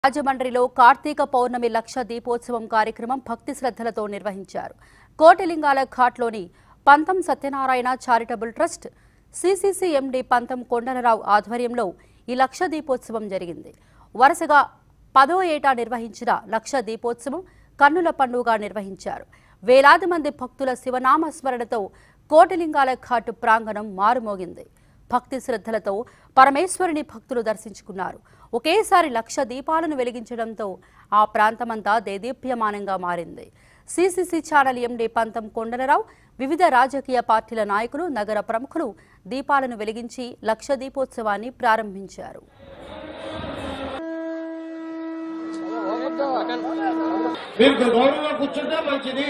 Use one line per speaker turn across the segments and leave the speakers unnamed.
రాజమండ్రిలో కార్తీక పౌర్ణమి లక్ష దీపోత్సవం కార్యక్రమం భక్తి శ్రద్ధలతో నిర్వహించారు కోటిలింగాల ఘాట్లోని Pantham Satyanarayana charitable trust CCC MD Pantham Kondalarao ఆధ్వర్యంలో ఈ లక్ష దీపోత్సవం జరిగింది వరుసగా పదో ఏటా నిర్వహించిన లక్ష దీపోత్సవం కన్నుల పండుగ నిర్వహించారు వేలాది మంది భక్తుల శివనామ స్మరణతో కోటిలింగాల ఘాట్ ప్రాంగణం మారుమోగింది భక్తి శ్రద్ధలతో పరమేశ్వరుని భక్తులు దర్శించుకున్నారు ఒకేసారి లక్ష దీపాలను వెలిగించడంతో ఆ ప్రాంతమంతా దేదీప్యమానంగా మారింది సిసిసి ఛానల్ ఎండి పంతం కొండలరావు వివిధ రాజకీయ పార్టీల నాయకులు నగర ప్రముఖులు దీపాలను వెలిగించి లక్ష దీపోత్సవాన్ని ప్రారంభించారు
మీరు గౌరవంగా కూర్చుంటే మంచిది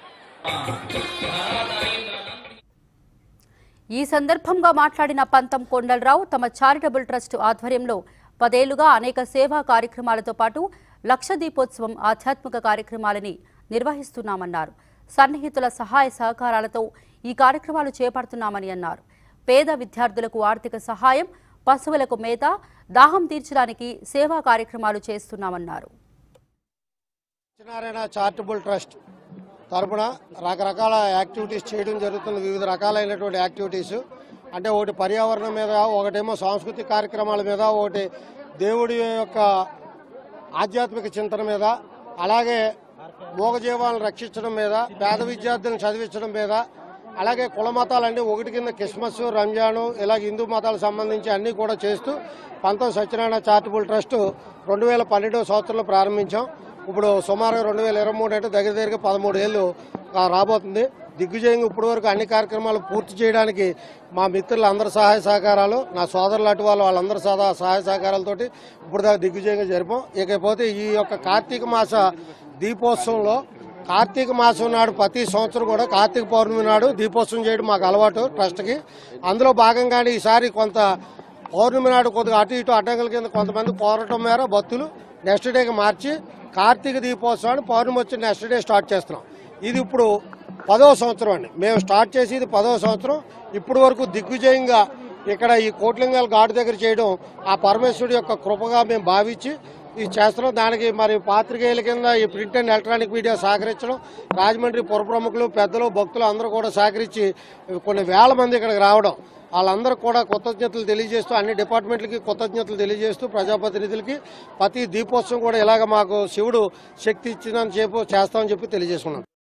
ఈ సందర్భంగా మాట్లాడిన పంతం కొండలరావు తమ చారిటబుల్ ట్రస్ట్ ఆధ్వర్యంలో పదేళ్లుగా అనేక సేవా కార్యక్రమాలతో పాటు లక్ష దీపోత్సవం ఆధ్యాత్మిక కార్యక్రమాలని నిర్వహిస్తున్నామన్నారు సన్నిహితుల సహాయ సహకారాలతో ఈ కార్యక్రమాలు చేపడుతున్నామని అన్నారు పేద విద్యార్థులకు ఆర్థిక సహాయం పశువులకు మేత దాహం తీర్చడానికి సేవా కార్యక్రమాలు చేస్తున్నామన్నారు
సత్యనారాయణ చారిటబుల్ ట్రస్ట్ తరపున రకరకాల యాక్టివిటీస్ చేయడం జరుగుతుంది వివిధ రకాలైనటువంటి యాక్టివిటీస్ అంటే ఒకటి పర్యావరణం మీద ఒకటేమో సాంస్కృతిక కార్యక్రమాల మీద ఒకటి దేవుడి యొక్క ఆధ్యాత్మిక చింతన మీద అలాగే మూగజీవాలను రక్షించడం మీద పేద విద్యార్థులను చదివించడం మీద అలాగే కుల మతాలన్నీ ఒకటి కింద క్రిస్మస్ రంజాను ఇలాగ హిందూ మతాలకు సంబంధించి అన్నీ కూడా చేస్తూ పంతం సత్యనారాయణ చారిటబుల్ ట్రస్ట్ రెండు వేల పన్నెండవ సంవత్సరంలో ప్రారంభించాం ఇప్పుడు సుమారు రెండు వేల ఇరవై మూడు అంటే దగ్గర దగ్గర పదమూడు ఏళ్ళు ఆ, రాబోతుంది దిగ్విజయంగా ఇప్పటి వరకు అన్ని కార్యక్రమాలు పూర్తి చేయడానికి మా మిత్రుల అందరి సహాయ సహకారాలు నా సోదరులు అటు వాళ్ళు వాళ్ళందరి సదా సహాయ సహకారాలతోటి ఇప్పుడు దాకా దిగ్విజయంగా జరిపాం ఇకపోతే ఈ యొక్క కార్తీక మాస దీపోత్సవంలో కార్తీక మాసం నాడు ప్రతి సంవత్సరం కూడా కార్తీక పౌర్ణమి నాడు దీపోత్సవం చేయడం మాకు అలవాటు ట్రస్ట్కి అందులో భాగంగానే ఈసారి కొంత పౌర్ణమి నాడు కొద్దిగా అటు ఇటు అడ్డంకుల కింద కొంతమంది కోరటం మేర భక్తులు నెక్స్ట్ డేకి మార్చి కార్తీక దీపోత్సవాన్ని పౌర్ణమి వచ్చి నెక్స్ట్ డే స్టార్ట్ చేస్తున్నాం ఇది ఇప్పుడు పదో సంవత్సరం అండి మేము స్టార్ట్ చేసి ఇది పదో సంవత్సరం ఇప్పటి వరకు దిగ్విజయంగా ఇక్కడ ఈ కోట్లింగాల ఘాటు దగ్గర చేయడం ఆ పరమేశ్వరుడి యొక్క కృపగా మేము భావించి ఇది చేస్తున్నాం దానికి మరి పాత్రికేయుల కింద ఈ ప్రింట్ అండ్ ఎలక్ట్రానిక్ మీడియా సహకరించడం రాజమండ్రి పుర ప్రముఖులు పెద్దలు భక్తులు అందరూ కూడా సహకరించి కొన్ని వేల మంది ఇక్కడికి రావడం వాళ్ళందరూ కూడా కృతజ్ఞతలు తెలియజేస్తూ అన్ని డిపార్ట్మెంట్లకి కృతజ్ఞతలు తెలియజేస్తూ ప్రజాప్రతినిధులకి ప్రతి దీపోత్సవం కూడా ఇలాగ మాకు శివుడు శక్తి ఇచ్చిందని చెప్పి చేస్తామని చెప్పి తెలియజేసుకున్నాం